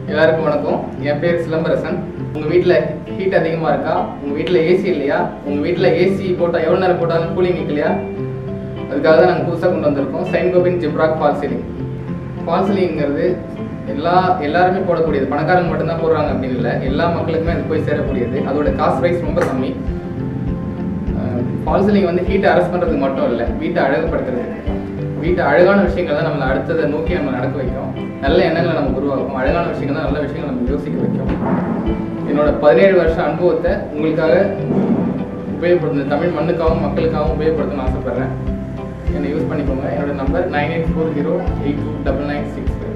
எல்லாருக்கும் வணக்கம் என் பேர் சிலம்பரசன் உங்கள் வீட்டில் ஹீட் அதிகமாக இருக்கா உங்கள் வீட்டில் ஏசி இல்லையா உங்கள் வீட்டில் ஏசி போட்டால் எவ்வளோ நேரம் போட்டாலும் கூலிங் நிற்கலையா அதுக்காக தான் நாங்கள் புதுசாக கொண்டு வந்திருக்கோம் Saint Gobain Gyproc false ceiling false சீலிங்கிறது எல்லா எல்லாருமே போடக்கூடியது பணக்காரங்க மட்டும்தான் போடுறாங்க அப்படின்னு இல்லை எல்லா மக்களுக்குமே அது போய் சேரக்கூடியது அதோட காஸ்ட் ப்ரைஸ் ரொம்ப கம்மி ஃபால் சீலிங் வந்து ஹீட்டை அரெஸ்ட் பண்ணுறதுக்கு மட்டும் இல்லை வீட்டை அழகுபடுத்துறதுக்கு வீட்டை அழகான விஷயங்கள் தான் நம்மளை அடுத்ததை நோக்கி நம்ம நடக்க வைக்கும் நல்ல எண்ணங்களை நம்ம உருவாக்கும் அழகான விஷயங்கள் தான் நல்ல விஷயங்கள் நம்ம யோசிக்க வைக்கும் என்னோட பதினேழு வருஷம் அனுபவத்தை உங்களுக்காக உபயோகப்படுத்த தமிழ் மண்ணுக்காகவும் மக்களுக்காகவும் உபயோகப்படுத்தணும்னு ஆசைப்பட்றேன் என்னை யூஸ் பண்ணிக்கோங்க என்னோட number nine eight four zero eight two double nine six